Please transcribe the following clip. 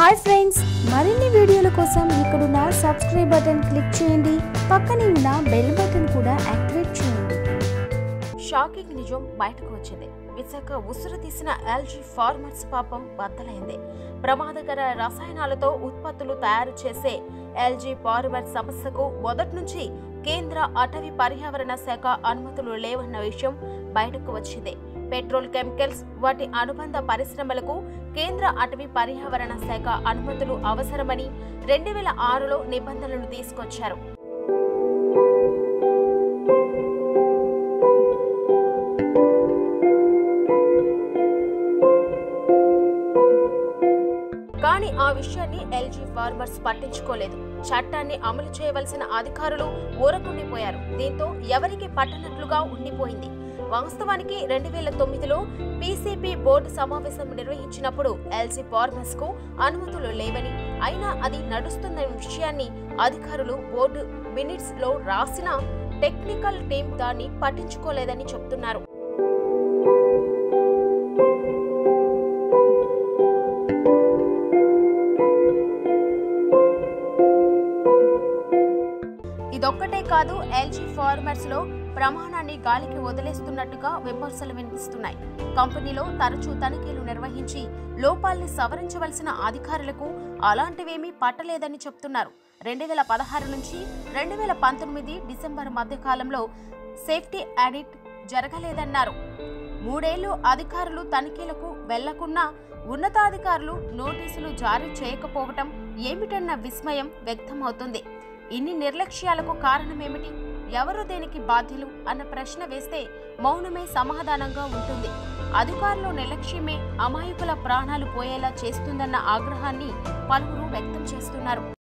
hi friends మరిన్ని వీడియోల కోసం ఇక్కడున్న సబ్స్క్రైబ్ బటన్ క్లిక్ చేయండి పక్కనే ఉన్న బెల్ బటన్ కూడా యాక్టివేట్ చేయండి షాకింగ్ నిజం బయటకు వచ్చింది విశాఖ ఉసురు తీసిన ఎల్జీ ఫార్మర్స్ పాపం బద్దలైంది ప్రమాదకర రసాయనాలతో ఉత్పత్తులు తయారు చేసే ఎల్జీ ఫార్మర్ సంస్థకు మొదటి నుంచి కేంద్ర అటవీ పర్యావరణ శాఖ అనుమతులు లేవన్న విషయం బయటకు వచ్చింది పెట్రోల్ కెమికల్స్ వాటి అనుబంధ పరిశ్రమలకు కేంద్ర అటవీ పర్యావరణ శాఖ అనుమతులు అవసరమని రెండు వేల ఆరులో నిబంధనలు తీసుకొచ్చారు కానీ ఆ విషయాన్ని ఎల్జీ ఫార్మర్స్ పట్టించుకోలేదు చట్టాన్ని అమలు చేయవలసిన అధికారులు ఊరకుండిపోయారు దీంతో ఎవరికి పట్టనట్లుగా ఉండిపోయింది వాస్తవానికి రెండు వేల తొమ్మిదిలో పీసీపీ బోర్డు సమావేశం నిర్వహించినప్పుడు ఎల్జీ ఫార్మర్స్ కు అనుమతులు లేవని అయినా అది నడుస్తున్న విషయాన్ని అధికారులు బోర్డు మినిట్స్ లో రాసిన టెక్నికల్ టీం దాన్ని పట్టించుకోలేదని చెప్తున్నారు ఇదొక్కటే కాదు ఎల్జీ ఫార్మర్స్ లో ప్రమాణాన్ని గాలికి వదిలేస్తున్నట్టుగా విమర్శలు వినిపిస్తున్నాయి కంపెనీలో తరచూ తనిఖీలు నిర్వహించి లోపాల్ని సవరించవలసిన అధికారులకు అలాంటివేమీ పట్టలేదని చెప్తున్నారు రెండు వేల పదహారు నుంచి రెండు వేల పంతొమ్మిది డిసెంబర్ మధ్య కాలంలో సేఫ్టీ ఆడిట్ జరగలేదన్నారు మూడేళ్లు అధికారులు తనిఖీలకు వెళ్లకున్నా ఉన్నతాధికారులు నోటీసులు జారీ చేయకపోవటం ఏమిటన్న విస్మయం వ్యక్తమవుతుంది ఇన్ని నిర్లక్ష్యాలకు కారణమేమిటి ఎవరు దేనికి బాధ్యులు అన్న ప్రశ్న వేస్తే మౌనమే సమాధానంగా ఉంటుంది అధికారుల నిర్లక్ష్యమే అమాయకుల ప్రాణాలు పోయేలా చేస్తుందన్న ఆగ్రహాన్ని పలువురు వ్యక్తం చేస్తున్నారు